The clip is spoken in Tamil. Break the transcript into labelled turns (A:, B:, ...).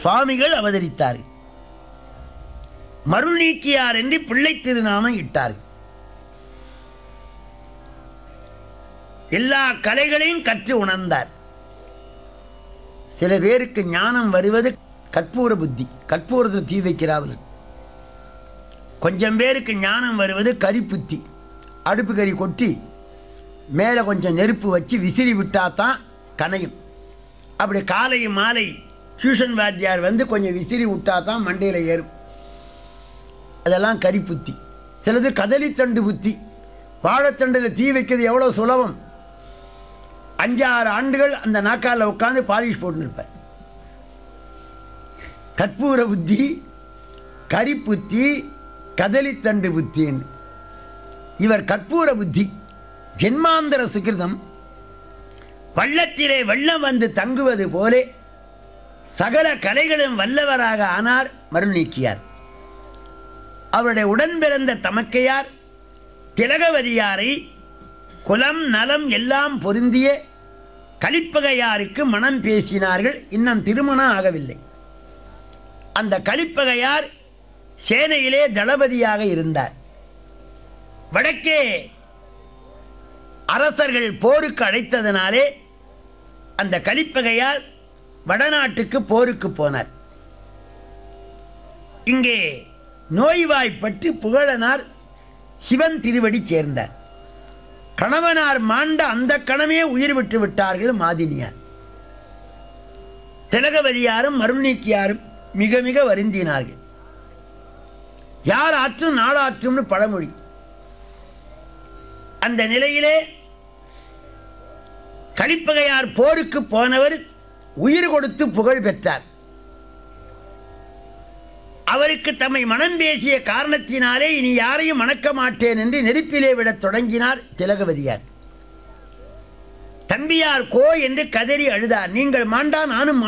A: சுவாமிகள் அவதரித்தார்கள் மருள் நீக்கியார் என்று பிள்ளை திருநாமம் இட்டார்கள் எல்லா கலைகளையும் கற்று உணர்ந்தார் சில பேருக்கு ஞானம் வருவது கற்பூர புத்தி கற்பூரத்தில் தீ வைக்கிறார்கள் கொஞ்சம் பேருக்கு ஞானம் வருவது கரிப்புத்தி அடுப்பு கறி கொட்டி மேலே கொஞ்சம் நெருப்பு வச்சு விசிறி விட்டா தான் கனையும் அப்படி காலை மாலை டியூஷன் வாத்தியார் வந்து கொஞ்சம் விசிறி விட்டா தான் மண்டையில் ஏறும் அதெல்லாம் கரிப்புத்தி சிலது கதலித்தண்டு புத்தி வாழைத்தண்டில் தீ வைக்கிறது எவ்வளோ சுலபம் அஞ்சாறு ஆண்டுகள் அந்த நாக்கால உட்காந்து பாலிஷ் போட்டுருப்பேன் கற்பூர புத்தி கரிப்புத்தி கதலித்தண்டு புத்தின்னு இவர் கற்பூர புத்தி ஜென்மாந்தர சுகிருதம் வள்ளத்திலே வெள்ளம் வந்து தங்குவது போலே சகல கலைகளும் வல்லவராக ஆனார் மருள் நீக்கியார் அவருடைய உடன் பிறந்த தமக்கையார் திலகவதியாரை குலம் நலம் எல்லாம் பொருந்திய கலிப்பகையாருக்கு மனம் பேசினார்கள் இன்னும் திருமணம் ஆகவில்லை அந்த கலிப்பகையார் சேனையிலே தளபதியாக இருந்தார் வடக்கே அரசர்கள் போருக்கு அழைத்ததனாலே அந்த கலிப்பகையார் வடநாட்டுக்கு போருக்கு போனார் இங்கே நோய்வாய்ப்பட்டு புகழனார் சிவன் திருவடி சேர்ந்தார் கணவனார் மாண்ட அந்த கணமே உயிர் விட்டு விட்டார்கள் மாதினியார் திலகவதியாரும் மருநீக்கியாரும் மிக மிக வருந்தினார்கள் யார் ஆற்றும் நாளாற்றும்னு பழமொழி அந்த நிலையிலே கலிப்பகையார் போருக்கு போனவர் உயிர் கொடுத்து புகழ் பெற்றார் அவருக்கு தம்மை மனம் பேசிய காரணத்தினாலே இனி யாரையும் மணக்க மாட்டேன் என்று நெருப்பிலே விடத் தொடங்கினார் திலகவதியார் தம்பியார் கோ என்று கதறி அழுதார் நீங்கள் மாண்டா நானும்